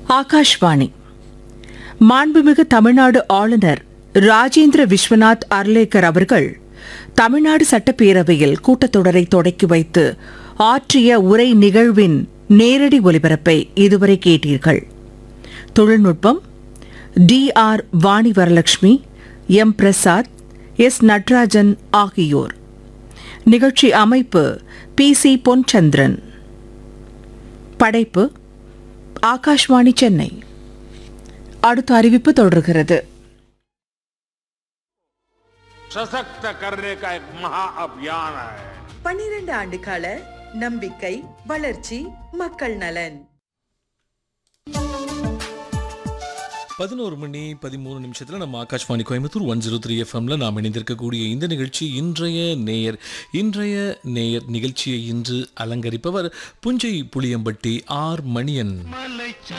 ஆகாஷ்வாணி மாண்புமிகு தமிழ்நாடு ஆளுநர் ராஜேந்திர விஸ்வநாத் அர்லேக்கர் அவர்கள் தமிழ்நாடு சட்டப்பேரவையில் கூட்டத்தொடரை தொடக்கி வைத்து ஆற்றிய உரை நிகழ்வின் நேரடி ஒலிபரப்பை இதுவரை கேட்டீர்கள் தொழில்நுட்பம் T R Vani Varalakshmi M Prasad S Natarajan ஆகியோர் நிகழ்ச்சி அமைப்பு பி சி பொன்சந்திரன் படைப்பு ஆகாஷ்வாணி சென்னை அடுத்த அறிவிப்பு தொடர்கிறது सशक्त करने का एक महाअभियान है பன்னிரண்டு ஆண்டு கால நம்பிக்கை வளர்ச்சி மக்கள் நலன் பதினோரு மணி பதிமூணு நிமிஷத்தில் நம்ம Akashvani Coimbatore one zero three எஃப்எம்ல நாம் இணைந்திருக்கக்கூடிய இந்த நிகழ்ச்சி இன்றைய நேயர் இன்றைய நேயர் நிகழ்ச்சியை இன்று அலங்கரிப்பவர் புஞ்சை புளியம்பட்டி ஆர் மணியன்